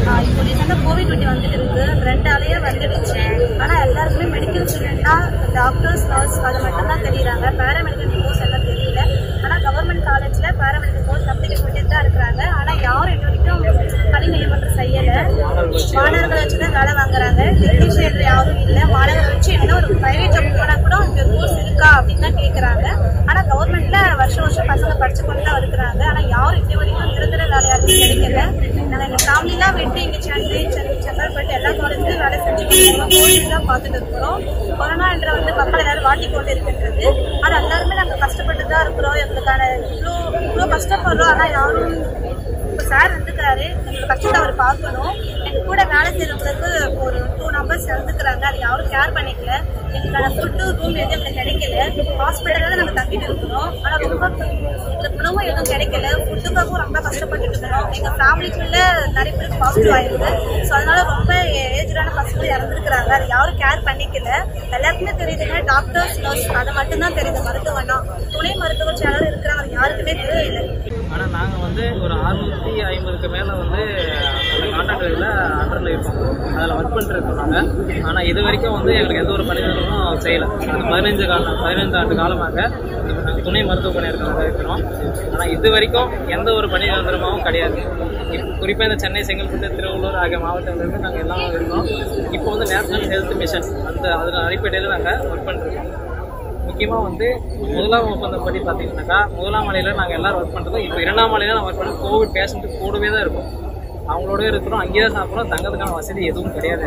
ஆஹ் இப்போ ரீசெண்டாக Covid nineteen வந்துட்டு இருக்கு ரெண்டு அலையே வந்துடுச்சு ஆனால் எல்லாருக்குமே மெடிக்கல் ஸ்டூடெண்ட்னா டாக்டர்ஸ் நர்ஸ் அது மட்டும் தான் தெரியுறாங்க பேராமெடிக்கல் கோர்ஸ் எல்லாம் தெரியல ஆனால் கவர்மெண்ட் காலேஜில் பேராமெடிக்கல் கோர்ஸ் அப்ளிகேஷன் பண்ணிட்டு தான் இருக்கிறாங்க ஆனால் யாரும் இது வரைக்கும் பணி நியமனம் செய்யலை மாணவர்களை வச்சு தான் வேலை வாங்குறாங்க டெக்னீஷியன் யாரும் இல்லை மாணவர்களை வச்சு என்ன ஒரு பிரைவேட் ஜாப் போனால் கூட இந்த கோர்ஸ் இருக்கா அப்படின்னு தான் கேட்குறாங்க ஆனால் கவர்மெண்ட்ல வருஷம் வருஷம் பசங்க படிச்சு கொண்டு தான் இருக்கிறாங்க ஆனால் யாரும் இது வரைக்கும் நிரந்தர வேலை யாருக்கும் கிடைக்கல நாங்கள் எங்கள் ஃபேமிலிலாம் விட்டு இங்கே சென்னை சென்னை செங்கல்பட்டு எல்லா காலேஜ்லையும் வேலை செஞ்சுட்டு இருக்கோம் கோவிட் தான் பார்த்துட்டு இருக்கிறோம் கொரோனா என்ற வந்து மக்கள் எல்லாரும் வாட்டி கொண்டு இருக்கின்றது ஆனால் எல்லாருமே நாங்கள் கஷ்டப்பட்டு தான் இருக்கிறோம் எங்களுக்கான இவ்வளோ இவ்வளோ கஷ்டப்படுறோம் ஆனால் யாரும் இப்போ சார் இருந்துக்கிறாரு எங்களோட கஷ்டத்தை அவர் பார்க்கணும் எங்க கூட வேலை செய்யறவங்களுக்கு ஒரு டூ நம்பர்ஸ் இருந்துக்கிறாங்க அது யாரும் கேர் பண்ணிக்கல எங்களுக்கான ஃபுட்டு ரூம் எதுவும் எங்களுக்கு கிடைக்கல ஹாஸ்பிட்டலில் தான் நாங்கள் தங்கிட்டு இருக்கிறோம் ஆனால் ரொம்ப எங்களுக்கு உணவும் எதுவும் கிடைக்கல ஃபுட்டுக்காகவும் ரொம்ப கஷ்டப்பட்டுட்டு இருக்கிறோம் எங்கள் ஃபேமிலிக்குள்ள நிறைய பேருக்கு பாசிட்டிவ் ஆயிருக்கு ஸோ அதனால ரொம்ப ஏஜ்டான பசங்க இறந்துருக்குறாங்க அது யாரும் கேர் பண்ணிக்கல எல்லாருக்குமே தெரியுதுங்க டாக்டர்ஸ் நர்ஸ் அது மட்டும்தான் தெரியுது மருத்துவம்னா துணை மருத்துவர் சேனல் இருக்கிறாங்க அது யாருக்குமே தெரியல ஆனால் நாங்கள் வந்து ஒரு அறுநூற்றி ஐம்பதுக்கு மேலே வந்து அந்த கான்ட்ராக்டரில் அண்டரில் இருக்கோம் அதில் ஒர்க் பண்ணிருக்கோம் நாங்கள் ஆனால் இது வரைக்கும் வந்து எங்களுக்கு எந்த ஒரு பணிநிறுவனமும் செய்யலை அது பதினஞ்சு காலம் பதினைந்து ஆண்டு காலமாக நாங்கள் துணை மருத்துவ பணியாளர்களாக இருக்கிறோம் ஆனால் இது வரைக்கும் எந்த ஒரு பணி நிரந்தரமாகவும் கிடையாது குறிப்பாக இந்த சென்னை செங்கல்பட்டு திருவள்ளூர் ஆகிய மாவட்டங்களிலிருந்து நாங்கள் எல்லாம் இருக்கோம் இப்போ வந்து நேஷனல் ஹெல்த் மிஷன் அந்த அதில் அடிப்படையில் நாங்கள் ஒர்க் பண்ணிருக்கோம் முக்கியமாக வந்து முதலாம் ஒப்பந்தம் படி பார்த்தீங்கன்னாக்கா முதலாம் மலையில் நாங்கள் எல்லாரும் ஒர்க் பண்ணுறோம் இப்போ இரண்டாம் மலையில் நான் ஒர்க் பண்ணுறது கோவிட் பேஷண்ட்டு கூடவே தான் இருக்கும் அவங்களோடய இருக்கிறோம் அங்கேயே தான் சாப்பிட்றோம் தங்கறதுக்கான வசதி எதுவும் கிடையாது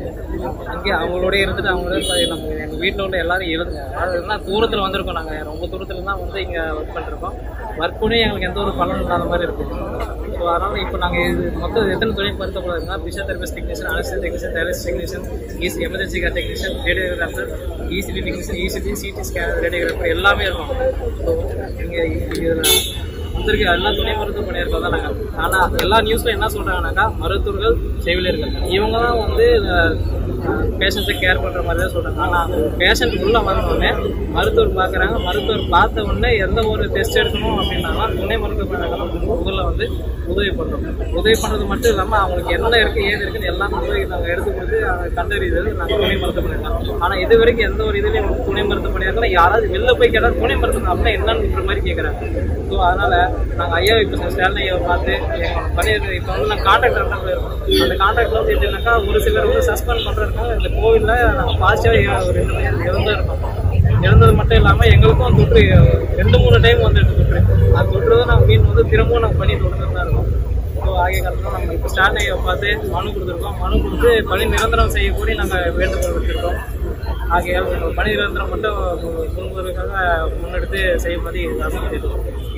அங்கே அவங்களோடய இருந்துட்டு அவங்களோட இப்ப நம்ம எங்கள் வீட்டில் உள்ள எல்லாரும் இருந்து அதாவது என்ன தூரத்தில் வந்திருக்கோம் நாங்கள் ரொம்ப தூரத்தில் தான் வந்து இங்கே ஒர்க் பண்ணிருக்கோம் ஒர்க் பண்ணி எங்களுக்கு எந்த ஒரு பலனும் இல்லாத மாதிரி இருக்கும் ஸோ அதனால் இப்போ நாங்கள் இது மொத்தம் எத்தனை தொழில் மருத்துவப்படுறதுனா பிசியோதெரபிஸ்ட் டெக்னீஷியன் அனஸ்டி டெக்னீஷியன் டெரஸ் technician EC emergency care technician radiographer ECT technician ECT CT scan radiographer எல்லாமே இருக்கும் ஸோ இங்கே இதில் வந்திருக்க எல்லா துணை மருத்துவ பணியாளர்கள் தான் நாங்கள் ஆனால் எல்லா நியூஸில் என்ன சொல்கிறாங்கனாக்கா மருத்துவர்கள் செவிலியர்கள் இவங்க தான் வந்து பேஷண்ட்ஸை கேர் பண்ணுற மாதிரி தான் சொல்கிறாங்க ஆனால் பேஷண்ட் உள்ளே வந்தோடனே மருத்துவர் பார்க்குறாங்க மருத்துவர் பார்த்த உடனே எந்த ஒரு டெஸ்ட் எடுக்கணும் அப்படின்னாலும் துணை மருத்துவ பணியாளர்கள் முதல்ல வந்து உதவி பண்ணுறோம் உதவி பண்ணுறது மட்டும் இல்லாமல் அவங்களுக்கு என்ன இருக்குது ஏது இருக்குது எல்லாம் உதவி நாங்கள் எடுத்து கொடுத்து அதை கண்டறியது நாங்கள் துணை மருத்துவ பணியாளர்கள் ஆனால் இது வரைக்கும் எந்த ஒரு இதுலையும் துணை மருத்துவ பணியாளர்கள் யாராவது வெளில போய் கேட்டால் துணை மருத்துவம் அப்படின்னா என்னன்ற மாதிரி கேட்குறாங்க ஸோ அதனால் நாங்கள் ஐயா இப்போ ஸ்டாலின் ஐயாவை பார்த்து எங்கள் பணியாளர் இப்போ வந்து நாங்கள் கான்ட்ராக்ட் ரன்னில் இருக்கோம் அந்த கான்ட்ராக்டில் வந்து எப்படின்னாக்கா ஒரு சிலர் வந்து சஸ்பெண்ட் பண்ணுறதுக்காக இந்த கோவிலில் நாங்கள் பாசிட்டிவாக ஒரு ரெண்டு பேர் இறந்து இருக்கோம் இறந்தது மட்டும் இல்லாமல் எங்களுக்கும் தொற்று ரெண்டு மூணு டைம் வந்துட்டு தொற்று அது தொற்று தான் நாங்கள் மீன் வந்து திரும்பவும் நாங்கள் பண்ணி தொடர்ந்து தான் இருக்கோம் ஸோ ஆகிய காலத்தில் நம்ம இப்போ ஸ்டாலின் ஐயாவை பார்த்து மனு கொடுத்துருக்கோம் மனு கொடுத்து பணி நிரந்தரம் செய்யக்கூடி நாங்கள் வேண்டுகோள் விட்டுருக்கோம் ஆகையால் எங்கள் பணி நிரந்தரம் மட்டும் முன்பதற்காக முன்னெடுத்து செய்யும்படி அரசு